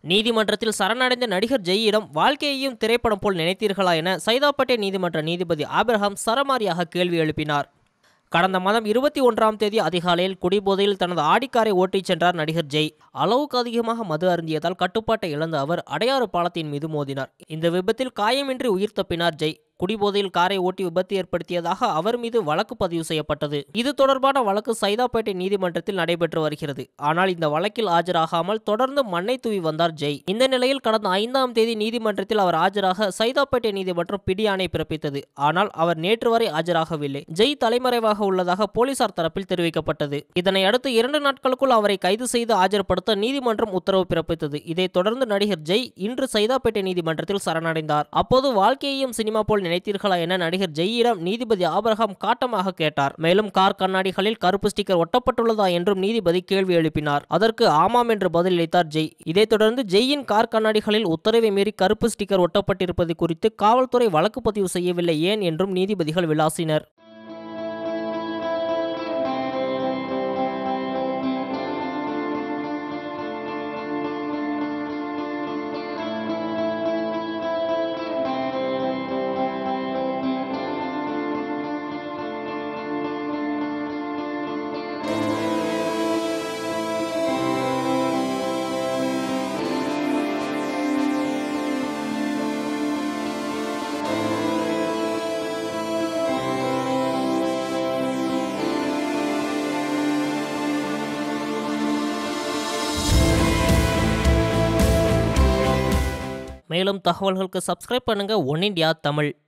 நீதிமன்றத்தில் சரணடைந்த நடிகர் ஜெயியிடம் வாழ்க்கையையும் திரைப்படம் போல் நினைத்தீர்களா என சைதாப்பேட்டை நீதிமன்ற நீதிபதி ஆபிரகாம் சரமாரியாக கேள்வி எழுப்பினார் கடந்த மாதம் இருபத்தி ஒன்றாம் தேதி அதிகாலையில் குடிபோதையில் தனது ஆடிக்காரை ஓட்டிச் சென்றார் நடிகர் ஜெய் அளவுக்கு அதிகமாக மது அருந்தியதால் கட்டுப்பாட்டை இழந்த அவர் அடையாறு பாலத்தின் மீது மோதினார் இந்த விபத்தில் காயமின்றி உயிர் தப்பினார் ஜெய் குடிபோதையில் காரை ஓட்டி விபத்து ஏற்படுத்தியதாக அவர் மீது வழக்கு பதிவு செய்யப்பட்டது இது தொடர்பான வழக்கு சைதாப்பேட்டை நீதிமன்றத்தில் நடைபெற்று வருகிறது ஆனால் இந்த வழக்கில் ஆஜராகாமல் தொடர்ந்து மண்ணை தூவி வந்தார் ஜெய் இந்த நிலையில் கடந்த ஐந்தாம் தேதி நீதிமன்றத்தில் அவர் ஆஜராக சைதாப்பேட்டை நீதிமன்றம் பிடியாணை பிறப்பித்தது ஆனால் அவர் நேற்று வரை ஆஜராகவில்லை ஜெய் தலைமறைவாக உள்ளதாக போலீசார் தரப்பில் தெரிவிக்கப்பட்டது இதனை அடுத்து இரண்டு நாட்களுக்குள் அவரை கைது செய்து ஆஜர்படுத்த நீதிமன்றம் உத்தரவு பிறப்பித்தது இதைத் தொடர்ந்து நடிகர் ஜெய் இன்று சைதாப்பேட்டை நீதிமன்றத்தில் சரணடைந்தார் அப்போது வாழ்க்கையையும் சினிமா போல் நினைத்தீர்களா என நடிகர் ஜெயியிடம் நீதிபதி ஆபிரகாம் காட்டமாக கேட்டார் மேலும் கார் கண்ணாடிகளில் கருப்பு ஸ்டிக்கர் ஒட்டப்பட்டுள்ளதா என்றும் நீதிபதி கேள்வி எழுப்பினார் அதற்கு ஆமாம் என்று பதிலளித்தார் ஜெய் இதைத் தொடர்ந்து ஜெய்யின் கார் கண்ணாடிகளில் உத்தரவை மீறி கருப்பு ஸ்டிக்கர் ஒட்டப்பட்டிருப்பது குறித்து காவல்துறை வழக்கு பதிவு செய்யவில்லை ஏன் என்றும் நீதிபதிகள் விளாசினர் மேலும் தகவல்களுக்கு சப்ஸ்கிரைப் பண்ணுங்க ஒன் இண்டியா தமிழ்